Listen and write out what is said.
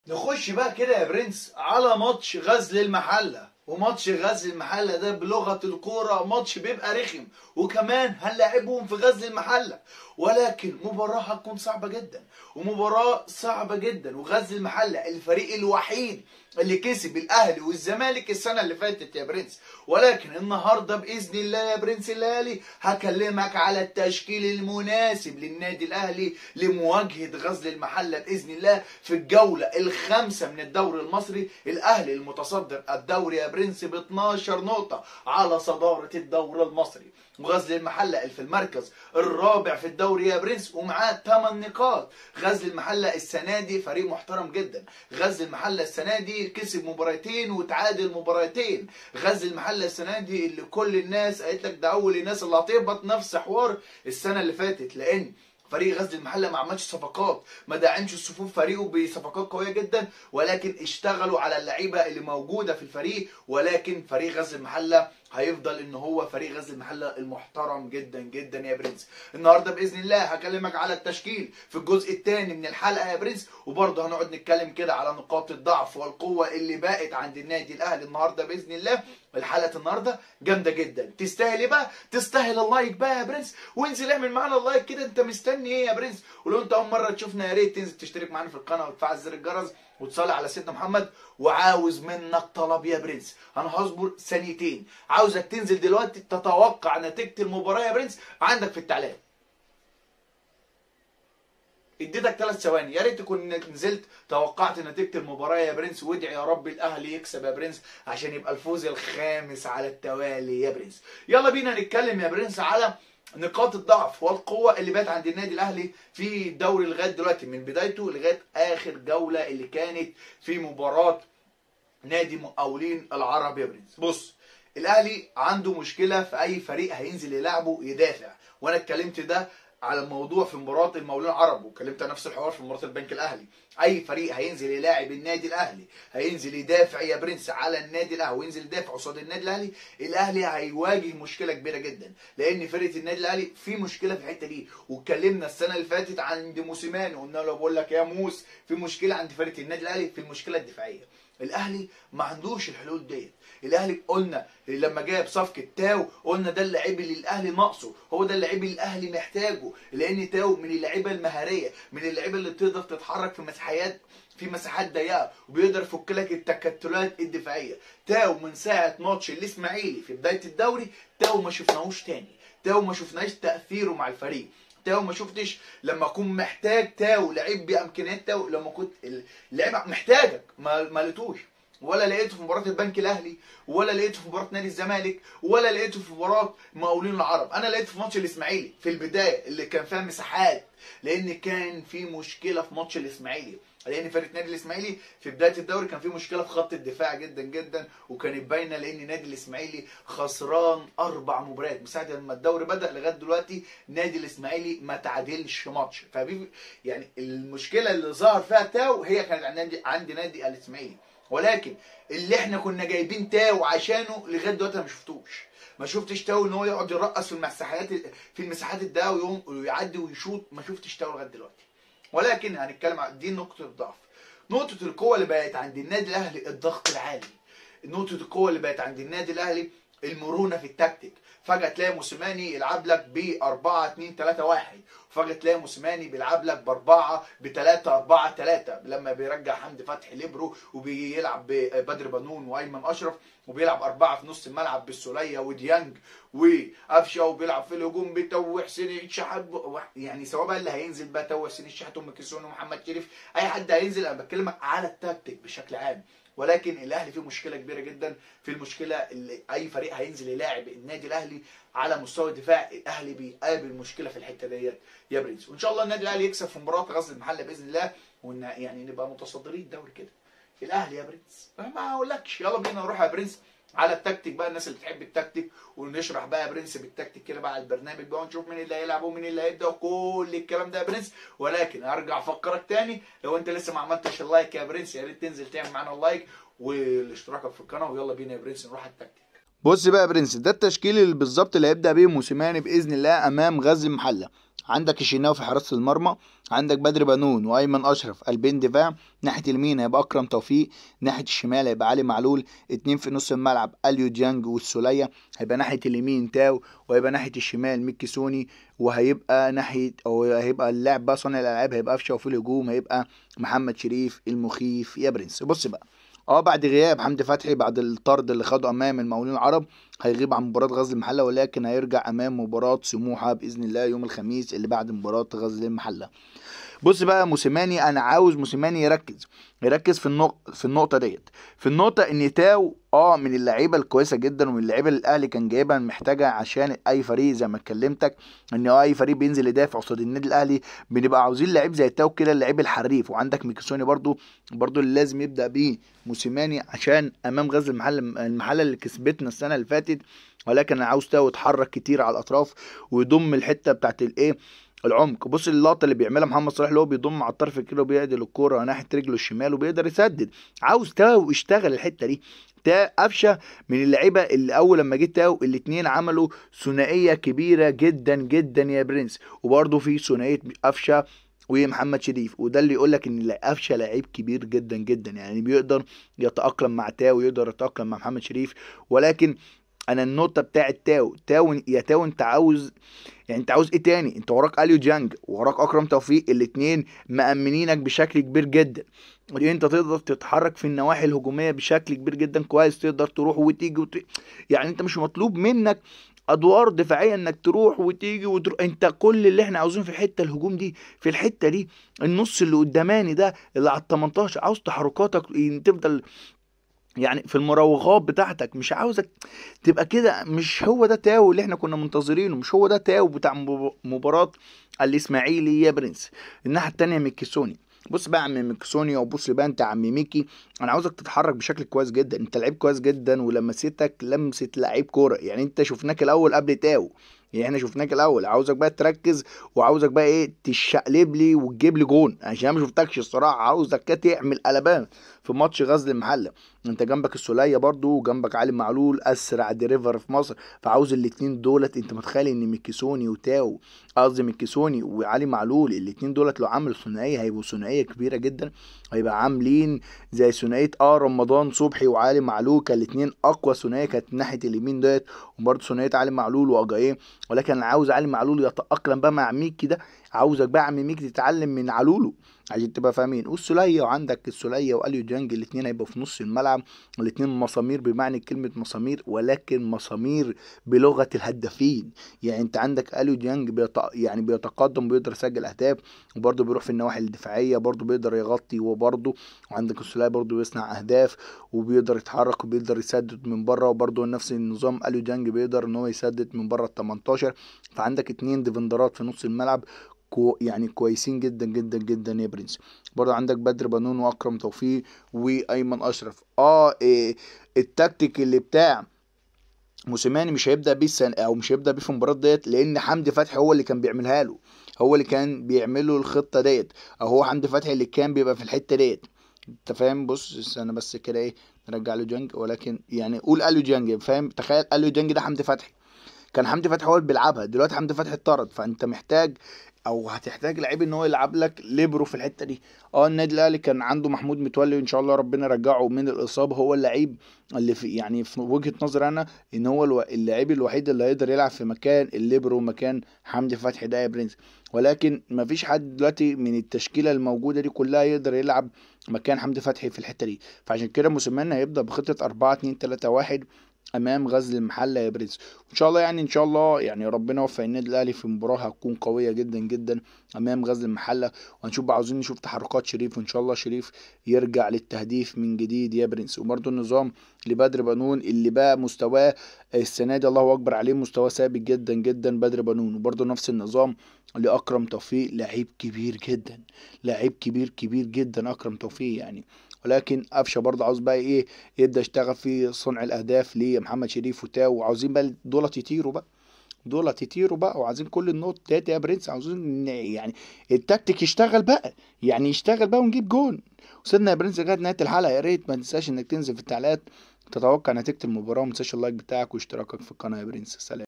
نخش بقى كده يا برنس على ماتش غزل المحله وماتش غزل المحله ده بلغه الكوره ماتش بيبقى رخم وكمان هنلاعبهم في غزل المحله ولكن مباراه هتكون صعبه جدا ومباراه صعبه جدا وغزل المحله الفريق الوحيد اللي كسب الاهلي والزمالك السنه اللي فاتت يا برنس ولكن النهارده باذن الله يا برنس الليالي هكلمك على التشكيل المناسب للنادي الاهلي لمواجهه غزل المحله باذن الله في الجوله الخامسه من الدوري المصري الاهلي المتصدر الدوري يا برنس ب 12 نقطه على صداره الدوري المصري وغزل المحله اللي في المركز الرابع في الدوري يا برنس ومعاه 8 نقاط غزل المحله السنه دي فريق محترم جدا غزل المحله السنه دي كسب مباراتين وتعادل مباراتين غزل المحله السنه دي اللي كل الناس قالت لك ده اول الناس اللي هتهبط نفس حوار السنه اللي فاتت لان فريق غزل المحله ما عملش صفقات ما دعمش الصفوف فريقه بصفقات قويه جدا ولكن اشتغلوا على اللعيبه اللي موجوده في الفريق ولكن فريق غزل المحله هيفضل ان هو فريق غزل المحله المحترم جدا جدا يا برنس النهارده باذن الله هكلمك على التشكيل في الجزء الثاني من الحلقه يا برنس وبرضه هنقعد نتكلم كده على نقاط الضعف والقوه اللي بقت عند النادي الاهلي النهارده باذن الله الحلقه النهارده جامده جدا تستاهل ايه بقى تستاهل اللايك بقى يا برنس وانزل اعمل معانا اللايك كده انت مستني ايه يا برنس ولو انت اول مره تشوفنا يا ريت تنزل تشترك معانا في القناه وتفعل زر الجرس وتصلي على سيدنا محمد وعاوز منك طلب يا برنس انا هصبر ثانيتين عاوزك تنزل دلوقتي تتوقع نتيجه المباراه يا برنس عندك في التعليق اديتك ثلاث ثواني يا ريت تكون نزلت توقعت نتيجه المباراه يا برنس وادعي يا رب الاهلي يكسب يا برنس عشان يبقى الفوز الخامس على التوالي يا برنس يلا بينا نتكلم يا برنس على نقاط الضعف والقوة اللي بقت عند النادي الأهلي في الدوري لغاية دلوقتي من بدايته لغاية آخر جولة اللي كانت في مباراة نادي مقاولين العرب يا برنس بص الأهلي عنده مشكلة في أي فريق هينزل يلعبه يدافع وأنا اتكلمت ده على الموضوع في مباراه المقاولين العرب وكلمت نفس الحوار في مباراه البنك الاهلي اي فريق هينزل يلاعب النادي الاهلي هينزل يدافع يا برنس على النادي الاهلي وينزل يدافع قصاد النادي الاهلي الاهلي هيواجه مشكله كبيره جدا لان فرقه النادي الاهلي في مشكله في الحته دي واتكلمنا السنه اللي فاتت عند موسيماني قلنا له بقول لك يا موس في مشكله عند فرقه النادي الاهلي في المشكله الدفاعيه الاهلي ما عندوش الحلول ديت الاهلي قلنا لما جاب صفقه تاو قلنا ده اللعيب اللي الاهلي ناقصه هو ده اللعيب اللي الاهلي محتاجه لان تاو من اللعيبه المهاريه من اللعيبه اللي تقدر تتحرك في مساحات في مساحات ضيقه وبيقدر يفك لك التكتلات الدفاعيه تاو من ساعه ماتش الاسماعيلي في بدايه الدوري تاو ما شفناهوش تاني تاو ما شفناش تاثيره مع الفريق تاو ما شفتش لما اكون محتاج تاو لعيب بامكانيات تاو لما كنت اللعيب محتاجك ما ما لقيتوش ولا لقيته في مباراه البنك الاهلي ولا لقيته في مباراه نادي الزمالك ولا لقيته في مباراه مقاولين العرب انا لقيته في ماتش الاسماعيلي في البدايه اللي كان فيها مساحات لان كان في مشكله في ماتش الاسماعيلي لان فرقه نادي الاسماعيلي في بدايه الدوري كان في مشكله في خط الدفاع جدا جدا وكانت باينه لان نادي الاسماعيلي خسران اربع مباريات من ساعه لما الدوري بدا لغايه دلوقتي نادي الاسماعيلي ما تعادلش ماتش فبي يعني المشكله اللي ظهر فيها تاو هي كانت عند نادي عند نادي الاسماعيلي ولكن اللي احنا كنا جايبين تاو عشانه لغايه دلوقتي انا ما شفتوش ما شفتش تاو ان هو يقعد يرقص في المساحات في المساحات الضيقه ويقوم ويعدي ويشوط ما شفتش تاو لغايه دلوقتي ولكن هنتكلم عن دي نقطه الضعف نقطه القوه اللي بقت عند النادي الاهلي الضغط العالي نقطه القوه اللي بقت عند النادي الاهلي المرونه في التكتيك فجاه تلاقي موسيماني يلعب لك ب 4 2 3 1 وفجاه تلاقي موسيماني بيلعب لك باربعه ب 3 4 3 لما بيرجع حمدي فتحي ليبرو وبيلعب ببدر بنون وايمن اشرف وبيلعب اربعه في نص الملعب بالسوليه وديانج وقفشه وبيلعب في الهجوم بتو حسين الشحات يعني سواء بقى اللي هينزل بقى تو حسين الشحات ام كيسون ومحمد شريف اي حد هينزل انا بتكلمك على التكتيك بشكل عام ولكن الاهلي فيه مشكله كبيره جدا في المشكله اللي اي فريق هينزل يلاعب النادي الاهلي على مستوى الدفاع الاهلي بيقابل مشكله في الحته ديت يا برنس وان شاء الله النادي الاهلي يكسب في مباراه غزل المحله باذن الله وان يعني نبقى متصدرين الدوري كده الاهلي يا برنس ما اقولكش يلا بينا نروح يا برنس على التكتيك بقى الناس اللي بتحب التكتيك ونشرح بقى يا برنس بالتكتيك كده بقى على البرنامج بقى ونشوف مين اللي هيلعب ومين اللي هيبدا وكل الكلام ده يا برنس ولكن ارجع افكرك تاني لو انت لسه ما عملتش اللايك يا برنس يا ريت تنزل تعمل معانا اللايك والاشتراك في القناه ويلا بينا يا برنس نروح على التكتيك بص بقى يا برنس ده التشكيل اللي بالظبط اللي هيبدا بيه موسيماني باذن الله امام غزل المحله عندك الشناوي في حراسه المرمى عندك بدر بنون وايمن اشرف قلبين دفاع ناحيه اليمين هيبقى اكرم توفيق ناحيه الشمال هيبقى علي معلول اتنين في نص الملعب اليو ديانج والسوليه هيبقى ناحيه اليمين تاو وهيبقى ناحيه الشمال ميكي سوني وهيبقى ناحيه او هيبقى اللاعب بقى صانع الالعاب هيبقى قفشه وفي الهجوم هيبقى محمد شريف المخيف يا برنس بص بقى اه بعد غياب حمدي فتحي بعد الطرد اللي خده امام المقاولين العرب هيغيب عن مباراه غزل المحله ولكن هيرجع امام مباراه سموحه باذن الله يوم الخميس اللي بعد مباراه غزل المحله بص بقى موسيماني انا عاوز موسيماني يركز يركز في النقطه في النقطه ديت في النقطه ان تاو اه من اللعيبه الكويسه جدا ومن اللعيبه اللي الاهلي كان جايبها محتاجها عشان اي فريق زي ما اتكلمتك ان اه اي فريق بينزل يدافع قصاد النادي الاهلي بنبقى عاوزين لعيب زي تاو كده اللعيب الحريف وعندك ميكسوني برضو برضو اللي لازم يبدا بيه موسيماني عشان امام غزل المحله المحله اللي كسبتنا السنه اللي فاتت ولكن انا عاوز تاو يتحرك كتير على الاطراف ويضم الحته بتاعت الايه العمق بص اللقطه اللي بيعملها محمد صلاح اللي هو بيضم على الطرف كده وبيعدل الكوره ناحيه رجله الشمال وبيقدر يسدد عاوز تاو يشتغل الحته دي تا قفشه من اللعيبه اللي اول لما جه تاو الاثنين عملوا ثنائيه كبيره جدا جدا يا برنس وبرده في ثنائيه قفشه ومحمد شريف وده اللي يقول لك ان قفشه لعيب كبير جدا جدا يعني بيقدر يتاقلم مع تاو يقدر يتاقلم مع محمد شريف ولكن انا النقطه بتاعه تاو تاو يا تاو انت عاوز يعني انت عاوز ايه تاني انت وراك اليو جانج وراك اكرم توفيق الاتنين مأمنينك بشكل كبير جدا انت تقدر تتحرك في النواحي الهجوميه بشكل كبير جدا كويس تقدر تروح وتيجي وت... يعني انت مش مطلوب منك ادوار دفاعيه انك تروح وتيجي وتروح انت كل اللي احنا عاوزينه في الحته الهجوم دي في الحته دي النص اللي قداماني ده اللي على ال 18 عاوز تحركاتك تفضل يعني في المراوغات بتاعتك مش عاوزك تبقى كده مش هو ده تاو اللي احنا كنا منتظرينه مش هو ده تاو بتاع مباراة الاسماعيلي يا برنس الناحية التانية ميكيسوني بص بقى يا عم ميكيسوني وبص بقى انت يا عم ميكي انا عاوزك تتحرك بشكل كويس جدا انت لعيب كويس جدا ولمستك لمسه لعيب كوره يعني انت شفناك الاول قبل تاو يعني احنا شفناك الاول عاوزك بقى تركز وعاوزك بقى ايه تشقلب لي وتجيب لي جون عشان ما شفتكش الصراحه عاوزك تعمل قلبان في ماتش غزل المحله انت جنبك السوليه برضو وجنبك علي معلول اسرع ديريفر في مصر فعاوز الاتنين دولت انت متخيل ان ميكيسوني وتاو قصدي ميكيسوني وعلي معلول الاتنين دولت لو عملوا ثنائيه هيبقوا ثنائيه كبيره جدا هيبقى عاملين زي ثنائيه اه رمضان صبحي وعلي معلول كان الاتنين اقوى ثنائيه كانت ناحيه اليمين ديت وبرده ثنائيه علي معلول واجاييه ولكن انا عاوز علي معلول يتاقلم بقى مع ميكي ده عاوزك بقى عم ميكي تتعلم من علولو عشان تبقى فاهمين والسوليه وعندك السوليه واليو جانج الاثنين هيبقوا في نص الملعب الاثنين مسامير بمعنى كلمه مسامير ولكن مسامير بلغه الهدافين يعني انت عندك اليو جانج بيط... يعني بيتقدم بيقدر يسجل اهداف وبرده بيروح في النواحي الدفاعيه برده بيقدر يغطي وبرده وعندك السوليه برده بيصنع اهداف وبيقدر يتحرك وبيقدر يسدد من بره وبرده نفس النظام اليو جانج بيقدر ان هو يسدد من بره ال 18 فعندك اتنين ديفندرات في نص الملعب كو يعني كويسين جدا جدا جدا يا برنس برضه عندك بدر بنون واكرم توفيق وايمن اشرف اه إيه التكتيك اللي بتاع موسيماني مش هيبدا بيه السنه او مش هيبدا بيه في المباراه ديت لان حمدي فتحي هو اللي كان بيعملها له هو اللي كان بيعمل له الخطه ديت او هو حمدي فتحي اللي كان بيبقى في الحته ديت انت فاهم بص استنى بس كده ايه نرجع له جنج ولكن يعني قول اليو جنج فاهم تخيل اليو جنج ده حمدي فتحي كان حمدي فتحي هو اللي بيلعبها دلوقتي حمدي فتحي اتطرد فانت محتاج او هتحتاج لعيب ان هو يلعب لك ليبرو في الحته دي اه النادي الاهلي كان عنده محمود متولي وان شاء الله ربنا يرجعه من الاصابه هو اللعيب اللي في يعني في وجهه نظري انا ان هو اللعيب الوحيد اللي هيقدر يلعب في مكان الليبرو مكان حمدي فتحي ده يا برنس ولكن مفيش حد دلوقتي من التشكيله الموجوده دي كلها يقدر يلعب مكان حمدي فتحي في الحته دي فعشان كده موسيماني هيبدا بخطه 4 2 3 1 امام غزل المحله يا برنس وان شاء الله يعني ان شاء الله يعني ربنا يوفق النادي الاهلي في مباراه هتكون قويه جدا جدا امام غزل المحله وهنشوف بقى عاوزين نشوف تحركات شريف وان شاء الله شريف يرجع للتهديف من جديد يا برنس وبرده النظام لبدر بنون اللي بقى مستواه السنه دي الله اكبر عليه مستواه ثابت جدا جدا بدر بنون وبرده نفس النظام لاكرم توفيق لعيب كبير جدا لعيب كبير كبير جدا اكرم توفيق يعني ولكن قفشه برضه عاوز بقى ايه يبدا يشتغل في صنع الاهداف لمحمد شريف وتاو وعاوزين بقى دولت يطيروا بقى دولت يطيروا بقى وعايزين كل النقط ديت يا برنس عاوزين يعني التكتيك يشتغل بقى يعني يشتغل بقى ونجيب جون وصلنا يا برنس لغايه نهايه الحلقه يا ريت ما تنساش انك تنزل في التعليقات تتوقع نتيجه المباراه وما تنساش اللايك بتاعك واشتراكك في القناه يا برنس سلام